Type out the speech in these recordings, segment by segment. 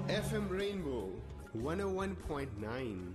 FM Rainbow 101.9.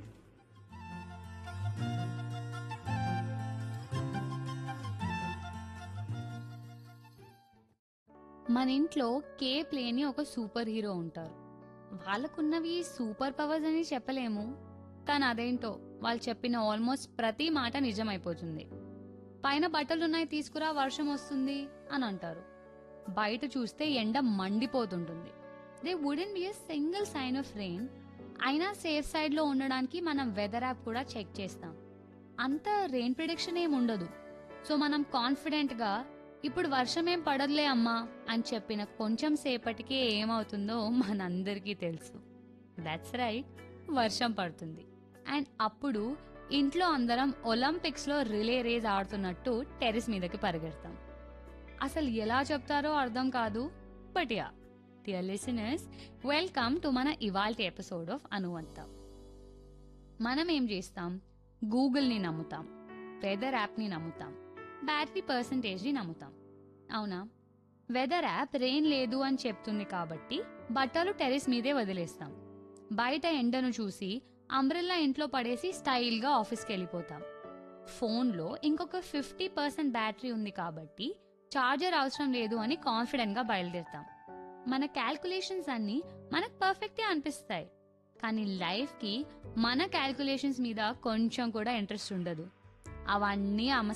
మన ఇంట్లో Cape లేని ఒక సూపర్ హీరో ఉంటారు వాళ్ళకున్నవి సూపర్ పవర్స్ అని చెప్పలేము కానీ అదేంటో వాళ్ళు చెప్పిన ఆల్మోస్ట్ ప్రతి మాట నిజమైపోతుంది పైన బట్టలున్నాయి తీసుకురా వర్షం వస్తుంది అని అంటారు బయట చూస్తే ఎండ మండిపోతుంటుంది there wouldn't be a single sign of rain అయినా సేఫ్ సైడ్ లో ఉండడానికి మనం వెదర్ యాప్ కూడా చెక్ చేస్తాం అంత రెయిన్ ప్రిడిక్షన్ ఏం ఉండదు సో మనం కాన్ఫిడెంట్ గా ఇప్పుడు వర్షం ఏం పడదులే అమ్మా అని చెప్పిన కొంచెం సేపటికే ఏమవుతుందో మనందరికీ తెలుసు దట్స్ రైట్ వర్షం పడుతుంది అండ్ అప్పుడు ఇంట్లో అందరం ఒలింపిక్స్ లో రిలే రేస్ ఆడుతున్నట్టు టెరెస్ మీదకి పరిగెడతాం అసలు ఎలా చెప్తారో అర్థం కాదు but yeah dear listeners welcome to మన ఇవాల్టి ఎపిసోడ్ ఆఫ్ అనువంత మనం ఏం చేస్తాం గూగుల్ని నమ్ముతాం వెదర్ యాప్ని నమ్ముతాం బ్యాటరీ పర్సంటేజ్ని నమ్ముతాం అవునా వెదర్ యాప్ రెయిన్ లేదు అని చెప్తుంది కాబట్టి బట్టలు టెరెస్ మీదే వదిలేస్తాం బయట ఎండను చూసి అంబ్రెల్లా ఇంట్లో పడేసి స్టైల్గా ఆఫీస్కి వెళ్ళిపోతాం ఫోన్లో ఇంకొక ఫిఫ్టీ పర్సెంట్ బ్యాటరీ ఉంది కాబట్టి చార్జర్ అవసరం లేదు అని కాన్ఫిడెంట్గా బయలుదేరుతాం మన క్యాల్కులేషన్స్ అన్నీ మనకు పర్ఫెక్టే అనిపిస్తాయి కానీ లైఫ్కి మన క్యాల్కులేషన్స్ మీద కొంచెం కూడా ఇంట్రెస్ట్ ఉండదు అవన్నీ అమ్మ